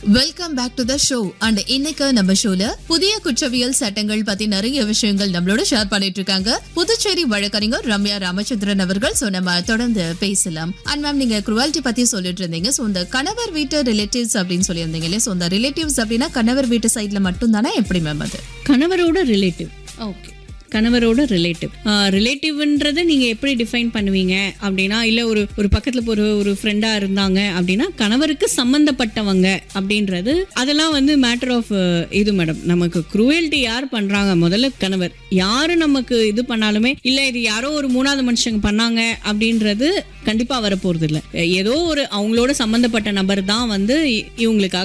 welcome back to the show and இன்னைக்கு நம்ம ஷோல புதிய குற்றவியல் சட்டங்கள் பத்தி நிறைய விஷயங்கள் நம்மளோட ஷேர் பண்ணிட்டு இருக்காங்க புதுச்சேரி வழக்கறிஞர் ரம்யா ராமச்சந்திரன் அவர்கள் சோ நம்ம தொடர்ந்து பேசலாம் அண்ட் மேம் நீங்க குருவாலிட்டி பத்தி சொல்லிட்டு இருந்தீங்க சோ இந்த கணவர் வீட்டு ரிலேட்டிவ்ஸ் அப்படின்னு சொல்லியிருந்தீங்க இல்லையா சோ இந்த ரிலேட்டிவ்ஸ் அப்படின்னா கணவர் வீட்டு சைட்ல மட்டும் தானே எப்படி மேம் அது கணவரோட ரிலேட்டிவ் ஓகே கணவரோட ரிலேட்டிவ் ரிலேட்டிவ்ன்றதை நீங்க எப்படி டிஃபைன் பண்ணுவீங்க அப்படின்னா இல்ல ஒரு ஒரு பக்கத்துல ஒரு ஒரு ஃப்ரெண்டா இருந்தாங்க அப்படின்னா கணவருக்கு சம்பந்தப்பட்டவங்க அப்படின்றது அதெல்லாம் வந்து மேட்டர் ஆஃப் இது மேடம் நமக்கு குரூவல்ட்டி யார் பண்றாங்க முதல்ல கணவர் யாரு நமக்கு இது பண்ணாலுமே இல்ல இது யாரோ ஒரு மூணாவது மனுஷங்க பண்ணாங்க அப்படின்றது கண்டிப்பா வரப்போறது இல்ல ஏதோ ஒரு அவங்களோட சம்பந்தப்பட்ட நபர் தான் வந்து இ- இவங்களுக்காக